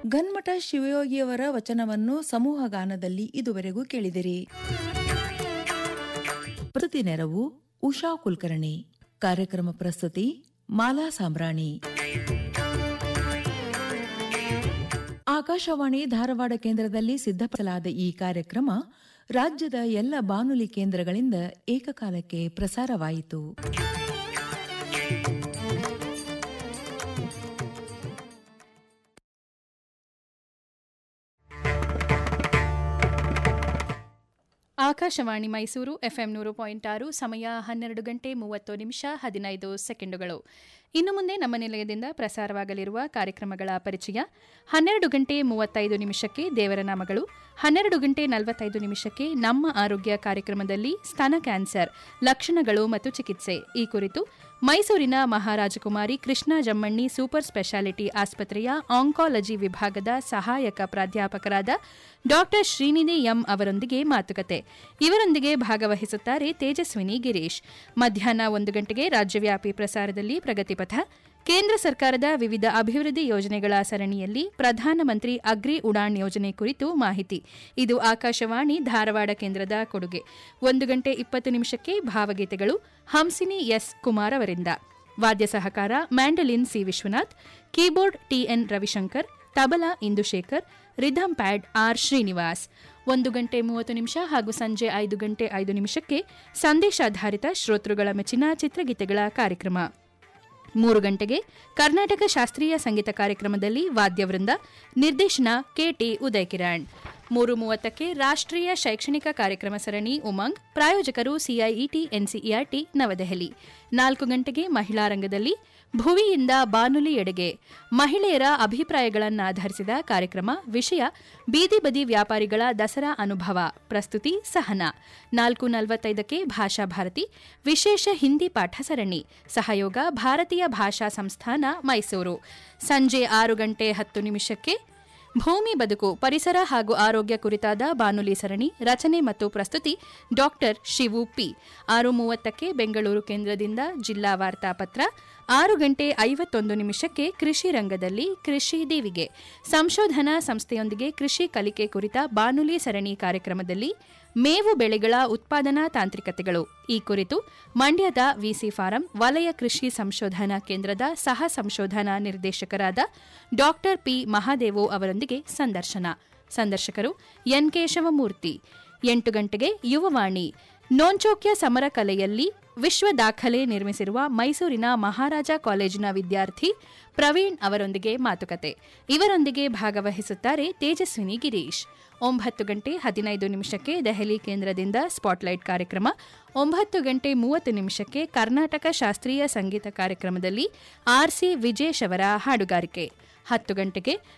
ಗನ್ಮಠ ಶಿವಯೋಗಿಯವರ ವಚನವನ್ನು ಸಮೂಹ ಗಾನದಲ್ಲಿ ಇದುವರೆಗೂ ಕೇಳಿದಿರಿ ಪ್ರತಿ ನೆರವು ಉಷಾ ಕುಲಕರ್ಣಿ ಕಾರ್ಯಕ್ರಮ ಪ್ರಸ್ತುತಿ ಮಾಲಾ ಸಾಂಬ್ರಾಣಿ ಆಕಾಶವಾಣಿ ಧಾರವಾಡ ಕೇಂದ್ರದಲ್ಲಿ ಸಿದ್ಧಪಡಿಸಲಾದ ಈ ಕಾರ್ಯಕ್ರಮ ರಾಜ್ಯದ ಎಲ್ಲ ಬಾನುಲಿ ಕೇಂದ್ರಗಳಿಂದ ಏಕಕಾಲಕ್ಕೆ ಪ್ರಸಾರವಾಯಿತು ಆಕಾಶವಾಣಿ ಮೈಸೂರು ಎಫ್ಎಂ ನೂರು ಪಾಯಿಂಟ್ ಆರು ಸಮಯ ಹನ್ನೆರಡು ಗಂಟೆ ಮೂವತ್ತು ನಿಮಿಷ ಹದಿನೈದು ಸೆಕೆಂಡುಗಳು ಇನ್ನು ಮುಂದೆ ನಮ್ಮ ನಿಲಯದಿಂದ ಪ್ರಸಾರವಾಗಲಿರುವ ಕಾರ್ಯಕ್ರಮಗಳ ಪರಿಚಯ ಹನ್ನೆರಡು ಗಂಟೆ ಮೂವತ್ತೈದು ನಿಮಿಷಕ್ಕೆ ದೇವರ ನಾಮಗಳು ಹನ್ನೆರಡು ಗಂಟೆ ನಲವತ್ತೈದು ನಿಮಿಷಕ್ಕೆ ನಮ್ಮ ಆರೋಗ್ಯ ಕಾರ್ಯಕ್ರಮದಲ್ಲಿ ಸ್ತನ ಕ್ಯಾನ್ಸರ್ ಲಕ್ಷಣಗಳು ಮತ್ತು ಚಿಕಿತ್ಸೆ ಈ ಕುರಿತು ಮೈಸೂರಿನ ಮಹಾರಾಜಕುಮಾರಿ ಕೃಷ್ಣ ಜಮ್ಮಣ್ಣಿ ಸೂಪರ್ ಸ್ಪೆಷಾಲಿಟಿ ಆಸ್ಪತ್ರೆಯ ಆಂಕಾಲಜಿ ವಿಭಾಗದ ಸಹಾಯಕ ಪ್ರಾಧ್ಯಾಪಕರಾದ ಡಾಕ್ಟರ್ ಶ್ರೀನಿಧಿ ಎಂ ಅವರೊಂದಿಗೆ ಮಾತುಕತೆ ಇವರೊಂದಿಗೆ ಭಾಗವಹಿಸುತ್ತಾರೆ ತೇಜಸ್ವಿನಿ ಗಿರೀಶ್ ಮಧ್ಯಾಹ್ನ ಒಂದು ಗಂಟೆಗೆ ರಾಜ್ಯವ್ಯಾಪಿ ಪ್ರಸಾರದಲ್ಲಿ ಪ್ರಗತಿಪಥ ಕೇಂದ್ರ ಸರ್ಕಾರದ ವಿವಿಧ ಅಭಿವೃದ್ಧಿ ಯೋಜನೆಗಳ ಸರಣಿಯಲ್ಲಿ ಪ್ರಧಾನಮಂತ್ರಿ ಅಗ್ರಿ ಉಡಾನ್ ಯೋಜನೆ ಕುರಿತು ಮಾಹಿತಿ ಇದು ಆಕಾಶವಾಣಿ ಧಾರವಾಡ ಕೇಂದ್ರದ ಕೊಡುಗೆ ಒಂದು ಗಂಟೆ ಇಪ್ಪತ್ತು ನಿಮಿಷಕ್ಕೆ ಭಾವಗೀತೆಗಳು ಹಂಸಿನಿ ಎಸ್ ಕುಮಾರ್ ಅವರಿಂದ ವಾದ್ಯ ಸಹಕಾರ mandolin C Vishwanath keyboard TN Ravishankar tabla Indushekhar rhythm pad R Srinivas ಒಂದು ಗಂಟೆ ಮೂವತ್ತು ನಿಮಿಷ ಹಾಗೂ ಸಂಜೆ ಐದು ಗಂಟೆ ಐದು ನಿಮಿಷಕ್ಕೆ ಸಂದೇಶಾಧಾರಿತ ಶ್ರೋತೃಗಳ ಮೆಚ್ಚಿನ ಚಿತ್ರಗೀತೆಗಳ ಕಾರ್ಯಕ್ರಮ ಮೂರು ಗಂಟೆಗೆ ಕರ್ನಾಟಕ ಶಾಸ್ತ್ರೀಯ ಸಂಗೀತ ಕಾರ್ಯಕ್ರಮದಲ್ಲಿ ವಾದ್ಯವೃಂದ ನಿರ್ದೇಶನ ಕೆಟಿ ಉದಯ್ ಕಿರಣ್ ಮೂರು ಮೂವತ್ತಕ್ಕೆ ರಾಷ್ಟ್ರೀಯ ಶೈಕ್ಷಣಿಕ ಕಾರ್ಯಕ್ರಮ ಸರಣಿ ಉಮಂಗ್ ಪ್ರಾಯೋಜಕರು ಸಿಐಇಟಿ ಎನ್ಸಿಇಆರ್ಟಿ ನವದೆಹಲಿ ನಾಲ್ಕು ಗಂಟೆಗೆ ಮಹಿಳಾ ರಂಗದಲ್ಲಿ ಭುವಿಯಿಂದ ಬಾನುಲಿ ಎಡೆಗೆ ಮಹಿಳೆಯರ ಅಭಿಪ್ರಾಯಗಳನ್ನಾಧರಿಸಿದ ಕಾರ್ಯಕ್ರಮ ವಿಷಯ ಬೀದಿ ಬದಿ ವ್ಯಾಪಾರಿಗಳ ದಸರಾ ಅನುಭವ ಪ್ರಸ್ತುತಿ ಸಹನಾ ನಾಲ್ಕು ನಲವತ್ತೈದಕ್ಕೆ ಭಾಷಾ ಭಾರತಿ ವಿಶೇಷ ಹಿಂದಿ ಪಾಠ ಸರಣಿ ಸಹಯೋಗ ಭಾರತೀಯ ಭಾಷಾ ಸಂಸ್ಥಾನ ಮೈಸೂರು ಸಂಜೆ ಆರು ಗಂಟೆ ಹತ್ತು ನಿಮಿಷಕ್ಕೆ ಭೂಮಿ ಬದುಕು ಪರಿಸರ ಹಾಗೂ ಆರೋಗ್ಯ ಕುರಿತಾದ ಬಾನುಲಿ ಸರಣಿ ರಚನೆ ಮತ್ತು ಪ್ರಸ್ತುತಿ ಡಾಕ್ಟರ್ ಶಿವು ಪಿ ಆರು ಮೂವತ್ತಕ್ಕೆ ಬೆಂಗಳೂರು ಕೇಂದ್ರದಿಂದ ಜಿಲ್ಲಾ ವಾರ್ತಾಪತ್ರ ಆರು ಗಂಟೆ ಐವತ್ತೊಂದು ನಿಮಿಷಕ್ಕೆ ಕೃಷಿ ರಂಗದಲ್ಲಿ ಕೃಷಿ ದೇವಿಗೆ ಸಂಶೋಧನಾ ಸಂಸ್ಥೆಯೊಂದಿಗೆ ಕೃಷಿ ಕಲಿಕೆ ಕುರಿತ ಬಾನುಲಿ ಸರಣಿ ಕಾರ್ಯಕ್ರಮದಲ್ಲಿ ಮೇವು ಬೆಳೆಗಳ ಉತ್ಪಾದನಾ ತಾಂತ್ರಿಕತೆಗಳು ಈ ಕುರಿತು ಮಂಡ್ಯದ ವಿಸಿ ಫಾರಂ ವಲಯ ಕೃಷಿ ಸಂಶೋಧನಾ ಕೇಂದ್ರದ ಸಹ ಸಂಶೋಧನಾ ನಿರ್ದೇಶಕರಾದ ಡಾಕ್ಟರ್ ಪಿ ಮಹಾದೇವು ಅವರೊಂದಿಗೆ ಸಂದರ್ಶನ ಸಂದರ್ಶಕರು ಎನ್ ಕೇಶವಮೂರ್ತಿ ಎಂಟು ಗಂಟೆಗೆ ಯುವವಾಣಿ ನೋಂಚೋಕ್ಯ ಸಮರ ಕಲೆಯಲ್ಲಿ ವಿಶ್ವ ದಾಖಲೆ ನಿರ್ಮಿಸಿರುವ ಮೈಸೂರಿನ ಮಹಾರಾಜ ಕಾಲೇಜಿನ ವಿದ್ಯಾರ್ಥಿ ಪ್ರವೀಣ್ ಅವರೊಂದಿಗೆ ಮಾತುಕತೆ ಇವರೊಂದಿಗೆ ಭಾಗವಹಿಸುತ್ತಾರೆ ತೇಜಸ್ವಿನಿ ಗಿರೀಶ್ ಒಂಬತ್ತು ಗಂಟೆ ಹದಿನೈದು ನಿಮಿಷಕ್ಕೆ ದೆಹಲಿ ಕೇಂದ್ರದಿಂದ ಸ್ಪಾಟ್ಲೈಟ್ ಕಾರ್ಯಕ್ರಮ ಒಂಬತ್ತು ಗಂಟೆ ಮೂವತ್ತು ನಿಮಿಷಕ್ಕೆ ಕರ್ನಾಟಕ ಶಾಸ್ತ್ರೀಯ ಸಂಗೀತ ಕಾರ್ಯಕ್ರಮದಲ್ಲಿ ಆರ್ಸಿ ವಿಜೇಶ್ ಅವರ ಹಾಡುಗಾರಿಕೆ ಹತ್ತು ಗಂಟೆಗೆ